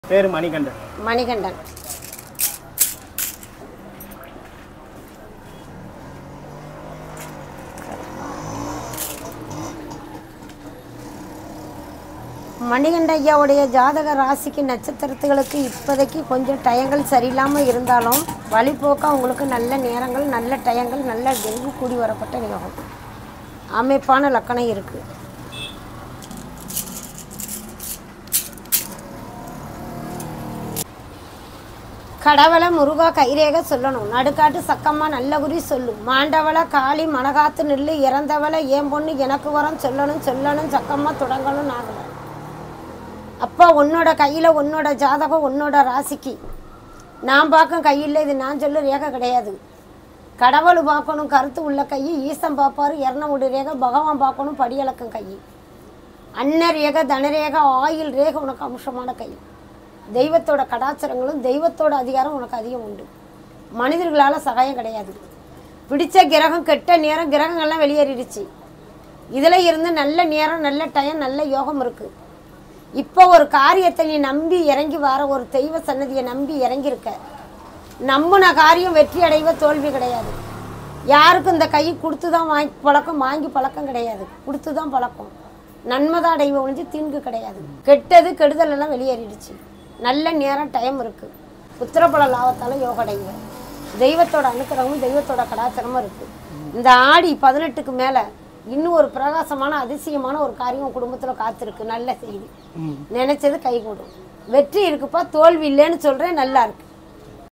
பேர் மணிகண்டன் மணிகண்டன் மணிகண்ட ஐயாவுடைய ஜாதக ராசிக்கு நட்சத்திரத்துகளுக்கு இப்போதைக்கு கொஞ்சம் டயங்கள் சரியில்லாமல் இருந்தாலும் வழிபோக்காக உங்களுக்கு நல்ல நேரங்கள் நல்ல டயங்கள் நல்ல டெங்கு கூடி வரப்பட்ட யோகம் அமைப்பான லக்கணம் இருக்குது கடவுளை முருகா கைரேக சொல்லணும் நடுக்காட்டு சக்கம்மா நல்ல குறி சொல்லு மாண்டவளை காளி மனகாத்து நில்லு இறந்தவளை ஏன் பொண்ணு எனக்கு வரம் சொல்லணும் சொல்லணும் சக்கம்மா தொடங்கணும் நாகலை அப்பா உன்னோட கையில் உன்னோட ஜாதகம் உன்னோட ராசிக்கு நான் பார்க்கும் கையில் இது நான் சொல்ல ரேகை கிடையாது கடவுள் பார்க்கணும் கருத்து உள்ள கை ஈசன் பார்ப்பாரு இரணமுடி ரேகை பகவான் பார்க்கணும் படியளக்கும் கை அன்ன ரேகை தனரேகை ஆயில் ரேகை உனக்கு அம்சமான கை தெய்வத்தோட கடாச்சரங்களும் தெய்வத்தோட அதிகாரம் உனக்கு அதிகம் உண்டு மனிதர்களால் சகாயம் கிடையாது பிடிச்ச கிரகம் கெட்ட நேரம் கிரகங்கள்லாம் வெளியேறிடுச்சு இதில் இருந்து நல்ல நேரம் நல்ல டைம் நல்ல யோகம் இருக்குது இப்போ ஒரு காரியத்தை நீ நம்பி இறங்கி வர ஒரு தெய்வ சன்னதியை நம்பி இறங்கியிருக்க நம்பின காரியம் வெற்றி அடைவ தோல்வி கிடையாது யாருக்கும் இந்த கை கொடுத்து தான் வாங்கி பழக்கம் வாங்கி பழக்கம் கிடையாது கொடுத்து தான் பழக்கம் நன்மை தான் அடைவ ஒழிஞ்சு தீங்கு கிடையாது கெட்டது கெடுதல் எல்லாம் வெளியேறிடுச்சு நல்ல நேரம் டைம் இருக்குது உத்தரப்பல லாபத்தால் யோக அடைவேன் தெய்வத்தோட அனுக்கிரகமும் தெய்வத்தோட கடாச்சரமும் இருக்குது இந்த ஆடி பதினெட்டுக்கு மேலே இன்னும் ஒரு பிரகாசமான அதிசயமான ஒரு காரியம் உன் குடும்பத்தில் காத்திருக்கு நல்ல செய்தி நினைச்சது கைகூடும் வெற்றி இருக்குப்பா தோல்வி இல்லைன்னு சொல்கிறேன் நல்லா இருக்கு